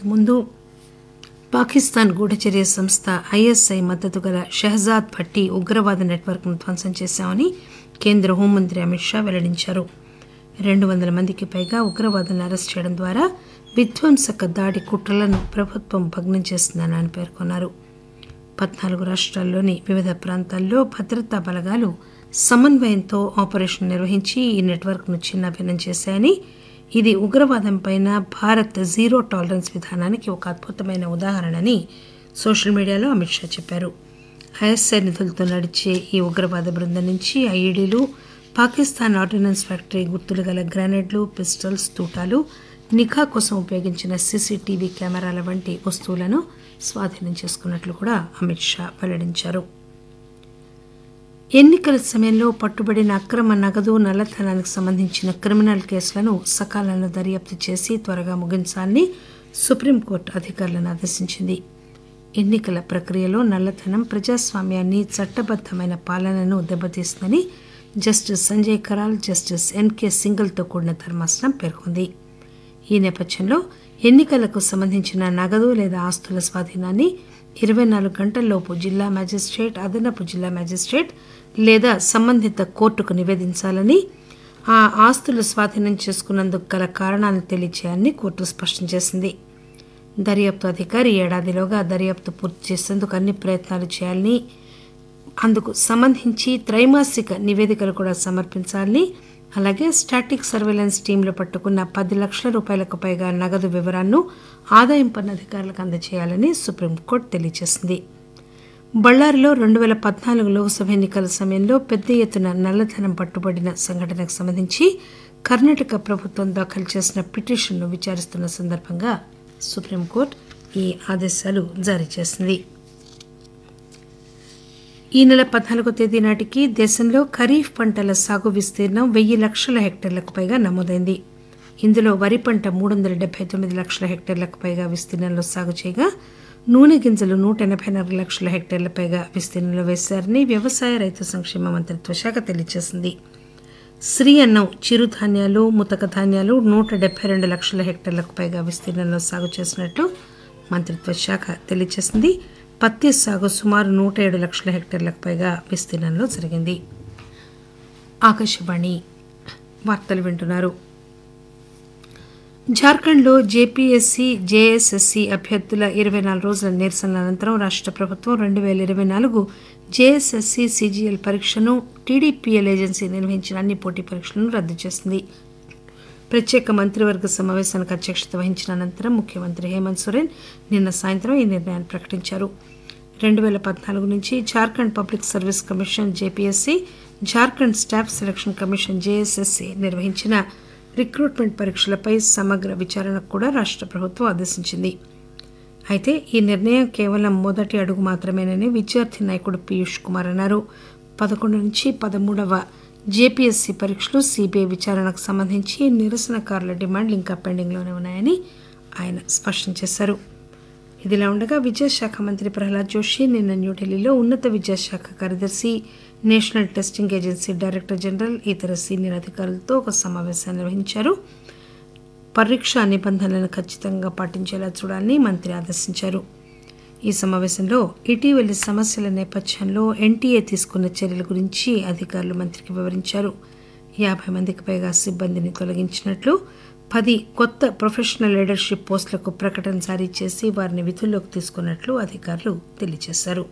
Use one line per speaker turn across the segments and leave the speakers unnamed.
ఏడాది ముందు పాకిస్తాన్ గూఢచర్య సంస్థ ఐఎస్ఐ మద్దతు గల షెహజాద్ భట్టి ఉగ్రవాద నెట్వర్క్ను ధ్వంసం చేశామని కేంద్ర హోంమంత్రి అమిత్ షా వెల్లడించారు రెండు వందల మందికి పైగా ఉగ్రవాదులను అరెస్ట్ చేయడం ద్వారా విధ్వంసక దాడి కుట్రలను ప్రభుత్వం భగ్నం చేస్తుందని ఆయన పేర్కొన్నారు పద్నాలుగు రాష్ట్రాల్లోని వివిధ ప్రాంతాల్లో భద్రతా బలగాలు సమన్వయంతో ఆపరేషన్ నిర్వహించి ఈ నెట్వర్క్ను చిన్నాభిన్నం చేశాయని ఇది ఉగ్రవాదంపైన భారత్ జీరో టాలరెన్స్ విధానానికి ఒక అద్భుతమైన ఉదాహరణని సోషల్ మీడియాలో అమిత్ షా చెప్పారు ఐఎస్ఐ నిధులతో నడిచే ఈ ఉగ్రవాద బృందం నుంచి ఐఈడీలు పాకిస్తాన్ ఆర్డినెన్స్ ఫ్యాక్టరీ గుర్తులు గల గ్రానైడ్లు పిస్టల్స్ తూటాలు నిఘా కోసం ఉపయోగించిన సీసీటీవీ కెమెరాల వంటి వస్తువులను స్వాధీనం చేసుకున్నట్లు కూడా అమిత్ షా వెల్లడించారు ఎన్నికల సమయంలో పట్టుబడిన అక్రమ నగదు నల్లధనానికి సంబంధించిన క్రిమినల్ కేసులను సకాలంలో దర్యాప్తు చేసి త్వరగా ముగించాలని సుప్రీంకోర్టు అధికారులను ఆదేశించింది ఎన్నికల ప్రక్రియలో నల్లధనం ప్రజాస్వామ్యాన్ని చట్టబద్దమైన పాలనను దెబ్బతీస్తుందని justice Sanjay Karol justice NK సింగల్తో కూడిన ధర్మాసనం పేర్కొంది ఈ నేపథ్యంలో ఎన్నికలకు సంబంధించిన నగదు లేదా ఆస్తుల స్వాధీనాన్ని ఇరవై నాలుగు గంటల్లోపు జిల్లా మేజిస్ట్రేట్ అదనపు జిల్లా మేజిస్ట్రేట్ లేదా సంబంధిత కోర్టుకు నివేదించాలని ఆ ఆస్తులు స్వాధీనం చేసుకున్నందుకు గల కారణాలను తెలియచేయాలని కోర్టు స్పష్టం చేసింది దర్యాప్తు అధికారి ఏడాదిలోగా దర్యాప్తు పూర్తి చేసేందుకు అన్ని ప్రయత్నాలు చేయాలని అందుకు సంబంధించి త్రైమాసిక నివేదికలు కూడా సమర్పించాలని అలాగే స్టాటిక్ సర్వేలెన్స్ టీంలో పట్టుకున్న పది లక్షల రూపాయలకు పైగా నగదు వివరాలను ఆదాయం పన్ను అధికారులకు అందజేయాలని సుప్రీంకోర్టు తెలియజేసింది బళ్ళారిలో రెండు వేల పద్నాలుగు లోక్సభ ఎన్నికల సమయంలో పెద్ద ఎత్తున నల్లధనం పట్టుబడిన సంఘటనకు సంబంధించి కర్ణాటక ప్రభుత్వం దాఖలు చేసిన పిటిషన్ను విచారిస్తున్న సందర్భంగా సుప్రీంకోర్టు ఈ ఆదేశాలు జారీ చేసింది ఈ నెల పద్నాలుగో తేదీ నాటికి దేశంలో ఖరీఫ్ పంటల సాగు విస్తీర్ణం వెయ్యి లక్షల హెక్టార్లకు పైగా నమోదైంది ఇందులో వరి పంట మూడు వందల డెబ్బై తొమ్మిది లక్షల హెక్టార్లకు పైగా విస్తీర్ణంలో సాగు చేయగా నూనె గింజలు నూట ఎనభై నాలుగు లక్షల హెక్టార్ల పైగా విస్తీర్ణంలో వేశారని వ్యవసాయ రైతు సంక్షేమ మంత్రిత్వ శాఖ తెలియజేసింది శ్రీ అన్నం చిరుధాన్యాలు ముతక ధాన్యాలు నూట డెబ్బై రెండు లక్షల హెక్టార్లకు పైగా విస్తీర్ణంలో సాగు చేసినట్లు మంత్రిత్వ శాఖ తెలియజేసింది పత్తి సాగు సుమారు నూట ఏడు లక్షల హెక్టార్లకు పైగా విస్తీర్ణంలో జరిగింది ఆకాశవాణి వార్తలు వింటున్నారు జార్ఖండ్లో జేపీఎస్సీ జేఎస్ఎస్సీ అభ్యర్థుల ఇరవై నాలుగు రోజుల నిరసనల అనంతరం రాష్ట్ర ప్రభుత్వం రెండు వేల ఇరవై నాలుగు జేఎస్ఎస్సీ సీజీఎల్ పరీక్షను టీడీపీఎల్ ఏజెన్సీ నిర్వహించిన అన్ని పోటీ పరీక్షలను రద్దు చేసింది ప్రత్యేక మంత్రివర్గ సమావేశానికి అధ్యక్షత వహించిన అనంతరం ముఖ్యమంత్రి హేమంత్ సోరెన్ నిన్న సాయంత్రం ఈ నిర్ణయాన్ని ప్రకటించారు రెండు వేల పద్నాలుగు నుంచి Jharkhand public service commission JPSC Jharkhand staff selection commission JSSC నిర్వహించిన రిక్రూట్మెంట్ పరీక్షలపై సమగ్ర విచారణకు కూడా రాష్ట్ర ప్రభుత్వం ఆదేశించింది అయితే ఈ నిర్ణయం కేవలం మొదటి అడుగు మాత్రమేనని విద్యార్థి నాయకుడు పీయూష్ కుమార్ అన్నారు పదకొండు నుంచి పదమూడవ జేపీఎస్సీ పరీక్షలు సిబిఐ విచారణకు సంబంధించి నిరసనకారుల డిమాండ్లు ఇంకా పెండింగ్లోనే ఉన్నాయని ఆయన స్పష్టం చేశారు ఇదిలా ఉండగా విద్యాశాఖ మంత్రి ప్రహ్లాద్ జోషి నిన్న న్యూఢిల్లీలో ఉన్నత విద్యాశాఖ కార్యదర్శి national testing agency director general ఇతర సీనియర్ అధికారులతో ఒక సమావేశాన్ని నిర్వహించారు పరీక్ష నిబంధనలను ఖచ్చితంగా పాటించేలా చూడాలని మంత్రి ఆదేశించారు ఈ సమావేశంలో ఇటీవలి సమస్యల నేపథ్యంలో ఎన్టీఏ తీసుకున్న చర్యల గురించి అధికారులు మంత్రికి వివరించారు యాభై మందికి పైగా సిబ్బందిని తొలగించినట్లు పది కొత్త ప్రొఫెషనల్ లీడర్షిప్ పోస్టులకు ప్రకటన జారీ చేసి వారిని విధుల్లోకి తీసుకున్నట్లు అధికారులు తెలియజేశారు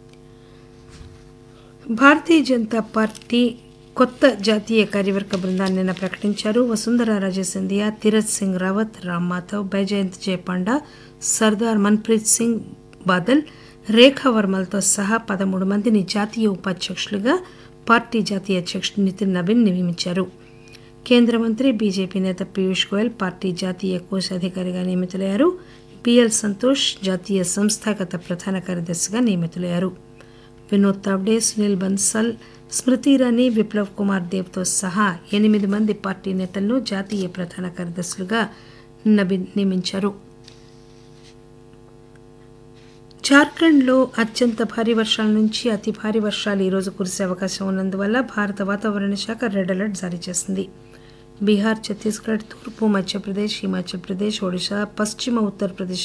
భారతీయ జనతా పార్టీ కొత్త జాతీయ కార్యవర్గ బృందాన్ని నిన్న ప్రకటించారు వసుంధర రాజే సింధియా తీరత్ సింగ్ రావత్ రామ్ మాధవ్ బైజయంత్ జయపాండా సర్దార్ మన్ప్రీత్ సింగ్ బాదల్ రేఖా వర్మలతో సహా పదమూడు మందిని జాతీయ ఉపాధ్యక్షులుగా పార్టీ జాతీయ అధ్యక్షుడు నితిన్ నవీన్ నియమించారు కేంద్ర మంత్రి బీజేపీ నేత పీయూష్ గోయల్ పార్టీ జాతీయ కోశాధికారిగా నియమితులయ్యారు బిఎల్ సంతోష్ జాతీయ సంస్థాగత ప్రధాన కార్యదర్శిగా నియమితులయ్యారు వినోద్ తావ్డే సునీల్ బన్సల్ స్మృతి ఇరానీ విప్లవ్ కుమార్ దేవ్తో సహా ఎనిమిది మంది పార్టీ నేతలను జాతీయ ప్రధాన కార్యదర్శులుగా నవీన్ నియమించారు జార్ఖండ్లో అత్యంత భారీ వర్షాల నుంచి అతి భారీ వర్షాలు ఈరోజు కురిసే అవకాశం ఉన్నందువల్ల భారత వాతావరణ శాఖ రెడ్ అలర్ట్ జారీ చేసింది బీహార్ ఛత్తీస్గఢ్ తూర్పు మధ్యప్రదేశ్ హిమాచల్ ప్రదేశ్ ఒడిశా పశ్చిమ ఉత్తరప్రదేశ్